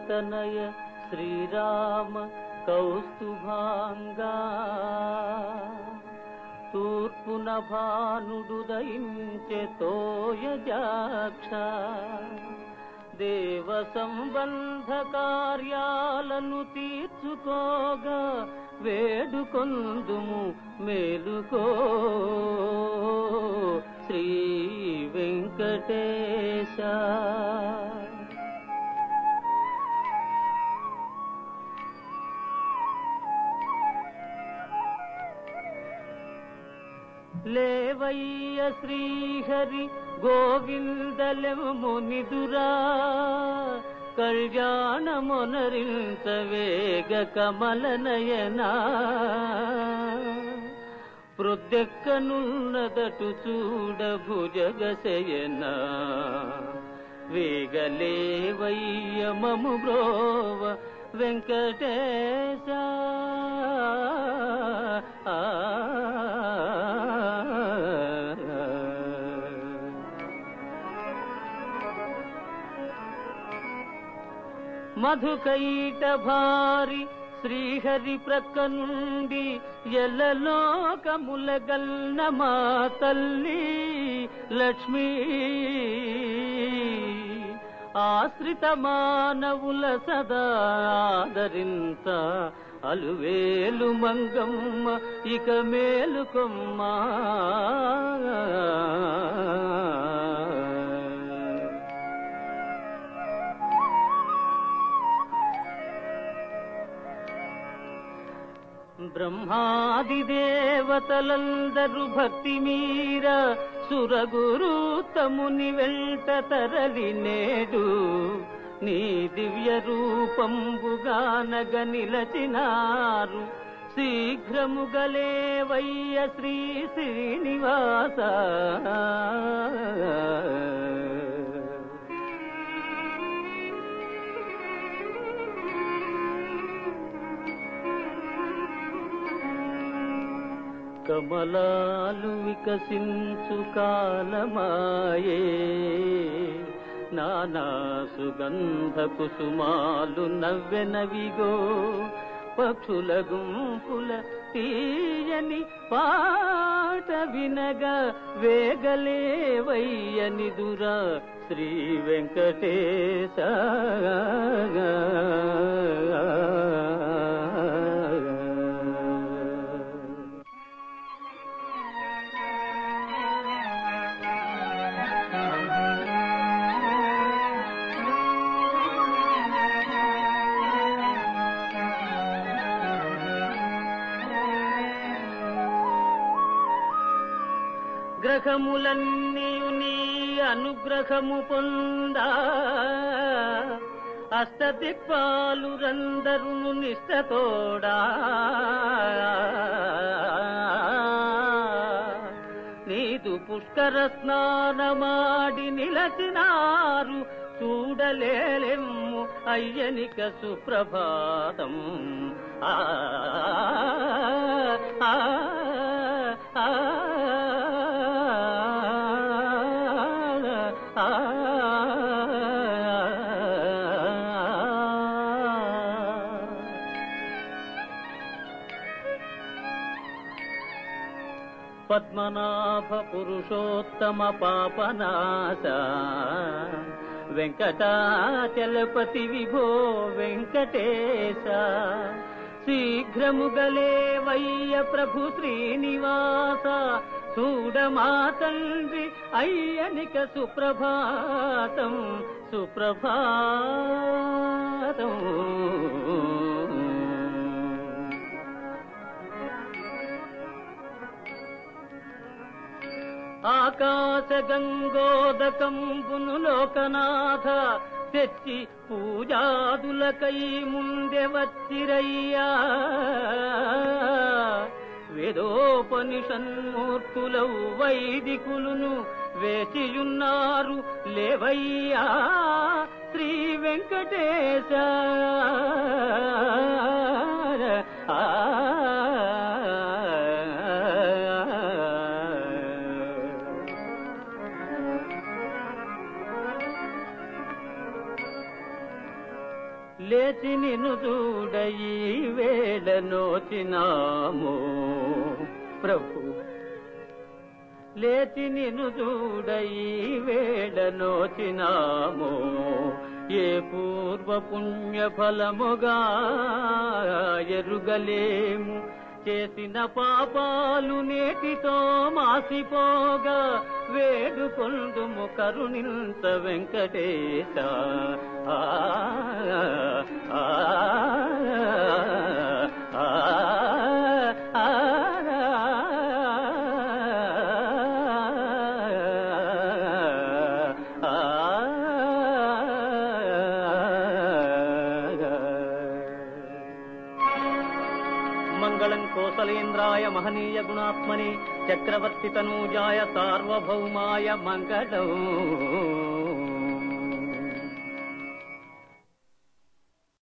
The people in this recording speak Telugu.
తనయ శ్రీరామ కౌస్తుభాంగా తూర్పున భానుడు దయించె తోయజాక్ష దేవ సంబంధ కార్యాలను తీర్చుకోగా వేడుకొందుము మేలుకో శ్రీ వెంకటేశ లేవయ్య శ్రీహరి గోవిందలెమునిదురా కళ్యాణమునరించ వేగ కమలనయనా ప్రొద్దెక్కనున్నదటు చూడ భుజగశయనా వేగలేవయ్య మము బ్రోవ వెంకటేశ ఆ మధుకైట భారి శ్రీహరి ప్రక్క నుండి ఎల్లలోకముల గల్న మా తల్లి లక్ష్మీ ఆశ్రిత మానవుల సదా ఆదరింత అలువేలు మంగమ్మ ఇక మేలుకొమ్మా బ్రహ్మాది దేవతలందరూ భక్తి మీర సురగురు తముని వెంట తరలి నేడు నీ దివ్య రూపంబుగానగ నిలచినారు శీఘ్రముగలే వయ్య శ్రీ శ్రీనివాస కమలాలు వికసించు కాలమాయే నానా సుగంధ కుసుమాలు నవ్వెనవిగో పక్షుల గుంపుల తీయని పాట వినగా వేగలేవయ్యని దురా శ్రీ వెంకటేశ గ్రహములన్నీయు నీ అనుగ్రహము పొందా అష్టదిక్పాలు రందరును నిష్టతోడా నీదు పుష్కర స్నానమాడి నిలచినారు చూడలేలెమ్ము అయ్యనిక సుప్రభాతం ఆ ఆ, ఆ, ఆ, ఆ. పద్మనాభ పురుషోత్తమ పాపనాశ వెంకటాచలపతి విభో వెంకటేశ శీఘ్రముగలే వయ్య ప్రభు శ్రీనివాస చూడమా తండ్రి అయ్యనిక సుప్రభాతం సుప్రభాతం ఆకాశ గంగోదకంబును లోకనాథ తెచ్చి పూజాదులకై ముందె వచ్చిరయ్యా వేదోపనిషన్మూర్తులవు వైదికులును వేచియున్నారు లేవయ్యా శ్రీ వెంకటేశ లేచి నిన్ను చూడయి వేళ నోచినాము ప్రభు లేచి నిన్ను చూడయి వేళ నోచినాము ఏ పూర్వ పుణ్య ఫలముగా ఎరుగలేము చేసిన పాపాలు నేటితో మాసిపోగా వేడుకొందుము కరుణింత వెంకటేశ ఆ, ఆ, ఆ, ఆ, మంగళం కోసలేంద్రాయ మహనీయ గుణాత్మని చక్రవర్తి తనూజాయ సార్వభౌమాయ మంగళం